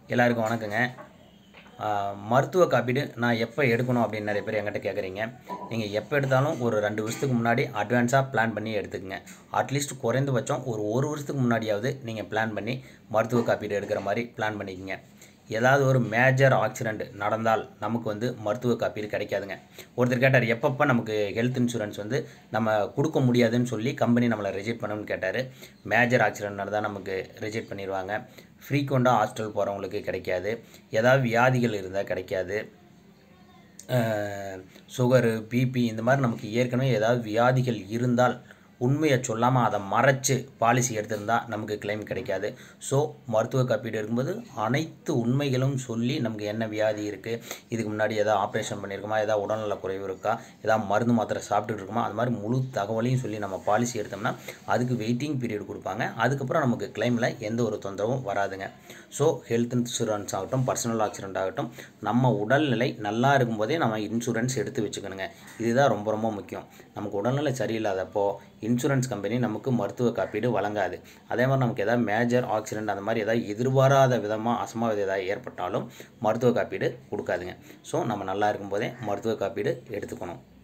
எல்லாருக்கும் வணக்கங்க ஆஹ் மருத்துவ காப்பீடு நான் எப்போ எடுக்கணும் அப்படின்னு நிறைய பேர் என்கிட்ட கேட்குறீங்க நீங்கள் எப்போ எடுத்தாலும் ஒரு ரெண்டு வருஷத்துக்கு முன்னாடி அட்வான்ஸாக பிளான் பண்ணி எடுத்துக்கங்க அட்லீஸ்ட் குறைந்தபட்சம் ஒரு ஒரு வருஷத்துக்கு முன்னாடியாவது நீங்கள் பிளான் பண்ணி மருத்துவ காப்பீடு எடுக்கிற மாதிரி பிளான் பண்ணிக்கங்க ஏதாவது ஒரு மேஜர் ஆக்சிடெண்ட் நடந்தால் நமக்கு வந்து மருத்துவ காப்பீடு கிடைக்காதுங்க ஒருத்தர் கேட்டார் எப்பப்போ நமக்கு ஹெல்த் இன்சூரன்ஸ் வந்து நம்ம கொடுக்க முடியாதுன்னு சொல்லி கம்பெனி நம்மளை ரிஜெக்ட் பண்ணணும்னு கேட்டார் மேஜர் ஆக்சிடெண்ட் நடந்தால் நமக்கு ரிஜெக்ட் பண்ணிடுவாங்க ஃப்ரீக்வெண்ட்டாக ஹாஸ்டல் போகிறவங்களுக்கு கிடைக்காது ஏதாவது வியாதிகள் இருந்தால் கிடைக்காது சுகரு பிபி இந்த மாதிரி நமக்கு ஏற்கனவே ஏதாவது வியாதிகள் இருந்தால் உண்மையை சொல்லாமல் அதை மறைச்சு பாலிசி எடுத்திருந்தா நமக்கு கிளைம் கிடைக்காது ஸோ மருத்துவ காப்பீடு இருக்கும்போது அனைத்து உண்மைகளும் சொல்லி நமக்கு என்ன வியாதி இருக்குது இதுக்கு முன்னாடி ஏதாவது ஆப்ரேஷன் பண்ணியிருக்கோமா ஏதாவது உடல்நல குறைவு இருக்கா ஏதாவது மருந்து மாத்திரை சாப்பிட்டுட்டு இருக்கோமா அது மாதிரி முழு தகவலையும் சொல்லி நம்ம பாலிசி எடுத்தோம்னா அதுக்கு வெயிட்டிங் பீரியட் கொடுப்பாங்க அதுக்கப்புறம் நமக்கு கிளைமில் எந்த ஒரு தொந்தரவும் வராதுங்க ஸோ ஹெல்த் இன்சூரன்ஸ் ஆகட்டும் பர்சனல் ஆக்சிடென்ட் ஆகட்டும் நம்ம உடல்நிலை நல்லா இருக்கும்போதே நம்ம இன்சூரன்ஸ் எடுத்து வச்சுக்கணுங்க இதுதான் ரொம்ப ரொம்ப முக்கியம் நமக்கு உடல்நிலை சரியில்லாதப்போ இன்சூரன்ஸ் கம்பெனி நமக்கு மருத்துவ காப்பீடு வழங்காது அதே மாதிரி நமக்கு ஏதாவது மேஜர் ஆக்சிடென்ட் அந்த மாதிரி ஏதாவது எதிர்பாராத விதமாக அசம்பாவிதம் ஏதாவது ஏற்பட்டாலும் மருத்துவ காப்பீடு கொடுக்காதுங்க ஸோ நம்ம நல்லா இருக்கும்போதே மருத்துவ காப்பீடு எடுத்துக்கணும்